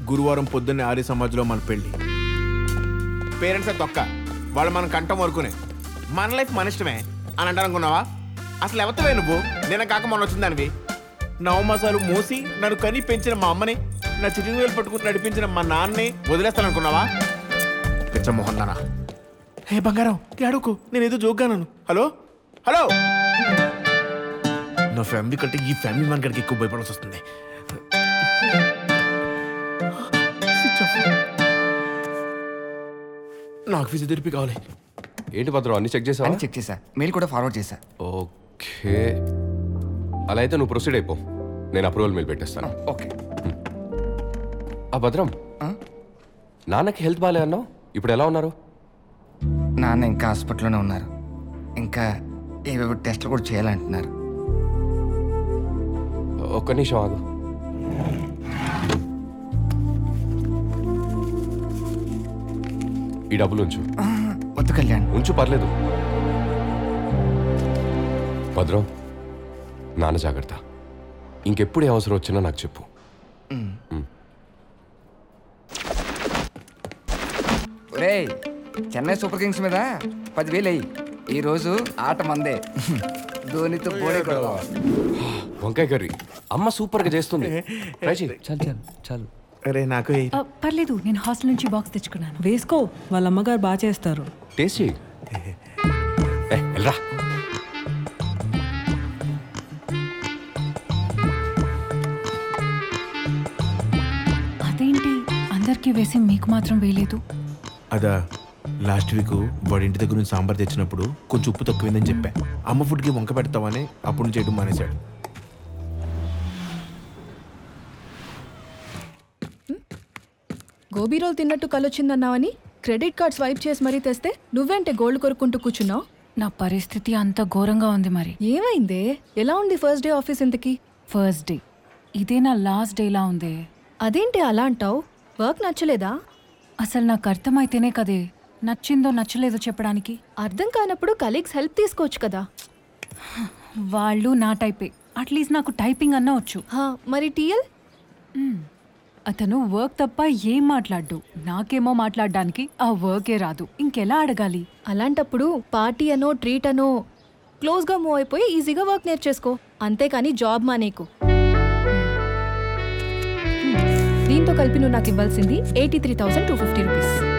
గురువారం పొద్దున్నే ఆర్య సమాజ్లో మన పెళ్ళి పేరెంట్స్ తొక్క వాళ్ళు మనం కంటం వరకునే మన లైఫ్ మన ఇష్టమే అని అంటారు అనుకున్నావా అసలు ఎవతవే నువ్వు నేను కాక మొన్న వచ్చిందానివి నవమాసాలు మోసి నన్ను కని పెంచిన మా అమ్మని నా చిటికి వేలు పట్టుకుని నడిపించిన మా నాన్నని వదిలేస్తాననుకున్నావా పిచ్చ మోహన్ నాన్న హే బంగారం అడుగు నేను ఏదో జోగ్గాను హలో హలో నా ఫ్యామిలీ కంటే ఈ ఫ్యామిలీ మన గడికి ఎక్కువ భయపడాల్సి వస్తుంది Switch off. నాకు ఫిజియోథెరపీ కావాలి ఏంటి భద్రం అన్ని చెక్ చేసావా అని చెక్ చేశా మెయిల్ కూడా ఫార్వర్డ్ చేశా ఓకే అలా అయితే నువ్వు ప్రొసీడ్ అయిపో నేను అప్రూవల్ మెయిల్ పెట్టేస్తాను ఓకే ఆ భద్రం ఆ? నాన్నకి హెల్త్ బాగాలే అన్నావు ఇప్పుడు ఎలా ఉన్నారు నాన్న ఇంకా హాస్పిటల్లోనే ఉన్నారు ఇంకా ఏవేవో టెస్ట్లు కూడా చేయాలంటున్నారు ఒక్క నిమిషం ఆగు ఈ డబ్బులు ఉంచు ఆ, వద్దు కళ్యాణ్ ఉంచు పర్లేదు భద్రం నాన్న జాగ్రత్త ఇంకెప్పుడు ఏ అవసరం వచ్చినా నాకు చెప్పు రే చెన్నై సూపర్ కింగ్స్ మీద పదివేలు అయ్యి ఈరోజు ఆట మందే ధోనితో పోడే కొడదాం వంకాయ కర్రీ అమ్మ సూపర్గా చేస్తుంది ట్రై చెయ్యి. చాలు చాలు చాలు అరే నాకు ఏ- ఆ, పర్లేదు నేను హాస్టల్ నుంచి బాక్స్ తెచ్చుకున్నాను వేసుకో వాళ్ళ అమ్మగారు బాగా చేస్తారు టేస్ట్ చెయ్యి ఏ, వెళ్ళరా అదేంటి అందరికీ వేసి మీకు మాత్రం వేయలేదు అదా లాస్ట్ వీక్ వాడి ఇంటి దగ్గర నుంచి సాంబార్ తెచ్చినప్పుడు కొంచెం ఉప్పు తక్కువైందని చెప్పా అమ్మ ఫుడ్కి వంక పెడతావని అప్పుడు నుంచి చేయడం మానేశాడు గోబీ రోల్ తిన్నట్టు కలొచ్చిందన్నావని క్రెడిట్ కార్డ్ స్వైప్ చేసి మరీ తెస్తే నువ్వేంటే గోల్డ్ కొరుక్కుంటూ కూర్చున్నావు నా పరిస్థితి అంత ఘోరంగా ఉంది మరి ఏమైందే ఎలా ఉంది ఫస్ట్ డే ఆఫీస్ ఇంతకి ఫస్ట్ డే ఇదే నా లాస్ట్ డేలా ఉంది అదేంటి అలా అంటావు వర్క్ నచ్చలేదా అసలు నాకు అర్థమైతేనే కదే నచ్చిందో నచ్చలేదో చెప్పడానికి అర్థం కానప్పుడు కలీగ్స్ హెల్ప్ తీసుకోవచ్చు కదా వాళ్ళు నా టైపే అట్లీస్ట్ నాకు టైపింగ్ అన్నా వచ్చు హా, మరి టీఎల్ అతను వర్క్ తప్ప ఏం మాట్లాడ్డు నాకేమో మాట్లాడడానికి ఆ వర్కే రాదు ఇంకెలా అడగాలి అలాంటప్పుడు పార్టీ అనో ట్రీట్ అనో క్లోజ్గా మూవ్ అయిపోయి ఈజీగా వర్క్ నేర్చేసుకో అంతేకాని జాబ్ మానేకు దీంతో కలిపి నువ్వు నాకు ఇవ్వాల్సింది eighty three thousand two fifty rupees